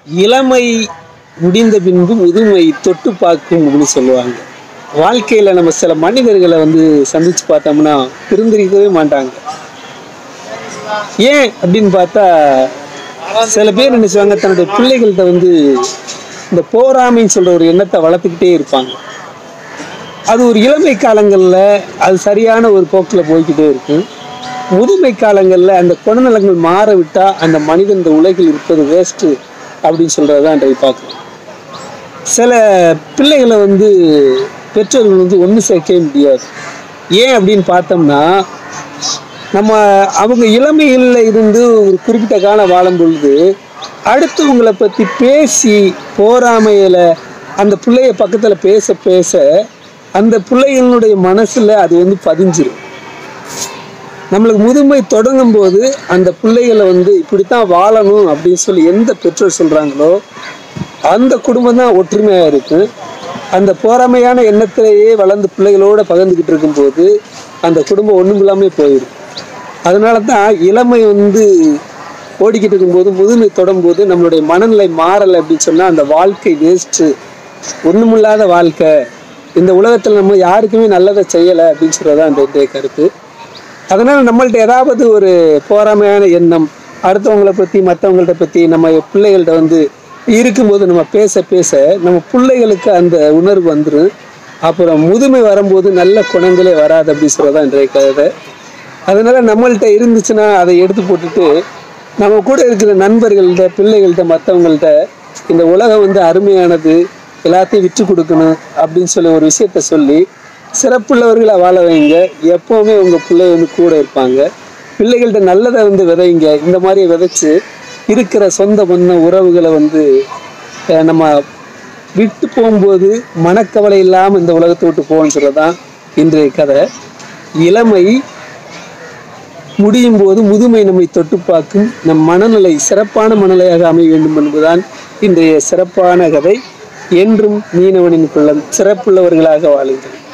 இளமை முடிந்த பின்பு முதுமை தொட்டு பார்க்கும் அப்படின்னு சொல்லுவாங்க வாழ்க்கையில நம்ம சில மனிதர்களை வந்து சந்திச்சு பார்த்தோம்னா பிரிந்திருக்கவே மாட்டாங்க ஏன் அப்படின்னு பார்த்தா சில பேர் என்ன செய்வாங்க தன்னுடைய பிள்ளைகள்கிட்ட வந்து இந்த போராமைன்னு சொல்ற ஒரு எண்ணத்தை வளர்த்துக்கிட்டே இருப்பாங்க அது ஒரு இளமை காலங்களில் அது சரியான ஒரு போக்கில் போய்க்கிட்டே இருக்கும் முதுமை காலங்களில் அந்த குணநலங்கள் மாற விட்டால் அந்த மனிதன் இந்த உலகில் இருப்பது வேஸ்ட்டு அப்படின்னு சொல்கிறது தான் இன்றைக்கு பார்க்குறோம் சில பிள்ளைகளை வந்து பெற்றோர்கள் வந்து ஒன்று சேர்க்கவே முடியாது ஏன் அப்படின்னு பார்த்தோம்னா நம்ம அவங்க இளமையில் இருந்து ஒரு குறிப்பிட்ட காலம் வாழும் பொழுது அடுத்தவங்களை பற்றி பேசி போராமையில் அந்த பிள்ளைய பக்கத்தில் பேச பேச அந்த பிள்ளைகளுடைய மனசில் அது வந்து பதிஞ்சிரும் நம்மளுக்கு முதுமை தொடங்கும் போது அந்த பிள்ளைகளை வந்து இப்படித்தான் வாழணும் அப்படின்னு சொல்லி எந்த பெற்றோர் சொல்கிறாங்களோ அந்த குடும்பம் தான் ஒற்றுமையாக இருக்கும் அந்த போராமையான எண்ணத்திலேயே வளர்ந்து பிள்ளைகளோட பகிர்ந்துக்கிட்டு இருக்கும்போது அந்த குடும்பம் ஒன்றும் இல்லாமல் போயிடும் அதனால தான் இளமை வந்து ஓடிக்கிட்டு இருக்கும்போது முதுமை தொடும்போது நம்மளுடைய மனநிலை மாறலை அப்படின்னு சொன்னால் அந்த வாழ்க்கை வேஸ்ட்டு ஒன்றுமில்லாத வாழ்க்கை இந்த உலகத்தில் நம்ம யாருக்குமே நல்லதை செய்யலை அப்படின்னு சொல்கிறது தான் அந்த இன்றைய கருத்து அதனால் நம்மள்ட்ட ஏதாவது ஒரு போராமையான எண்ணம் அடுத்தவங்கள பற்றி மற்றவங்கள்ட்ட பற்றி நம்ம பிள்ளைகள்கிட்ட வந்து இருக்கும்போது நம்ம பேச பேச நம்ம பிள்ளைகளுக்கு அந்த உணர்வு வந்துடும் அப்புறம் முதுமை வரும்போது நல்ல குணங்களே வராது அப்படின்னு சொல்கிறதான் இன்றைய கதை அதனால நம்மள்ட்ட இருந்துச்சுன்னா அதை எடுத்து போட்டுட்டு நம்ம கூட இருக்கிற நண்பர்கள்ட்ட பிள்ளைகள்கிட்ட மற்றவங்கள்ட்ட இந்த உலகம் வந்து அருமையானது எல்லாத்தையும் விற்று கொடுக்கணும் அப்படின்னு சொல்லி ஒரு விஷயத்த சொல்லி சிறப்புள்ளவர்களை வாழ வைங்க எப்போவுமே உங்கள் பிள்ளை வந்து கூட இருப்பாங்க பிள்ளைகள்கிட்ட நல்லதை வந்து விதைங்க இந்த மாதிரி விதைச்சு இருக்கிற சொந்த பந்த உறவுகளை வந்து அஹ், நம்ம விட்டு போகும்போது மனக்கவலை இல்லாமல் இந்த உலகத்தை விட்டு போகணுன்றது தான் இன்றைய கதை இளமை முடியும் போது முதுமை நம்மை தொட்டு பார்க்கும் நம் மனநிலை சிறப்பான மனநிலையாக அமைய வேண்டும் என்பதுதான் இன்றைய சிறப்பான கதை என்றும் மீனவனின் குள்ளம் சிறப்புள்ளவர்களாக வாழுங்கள்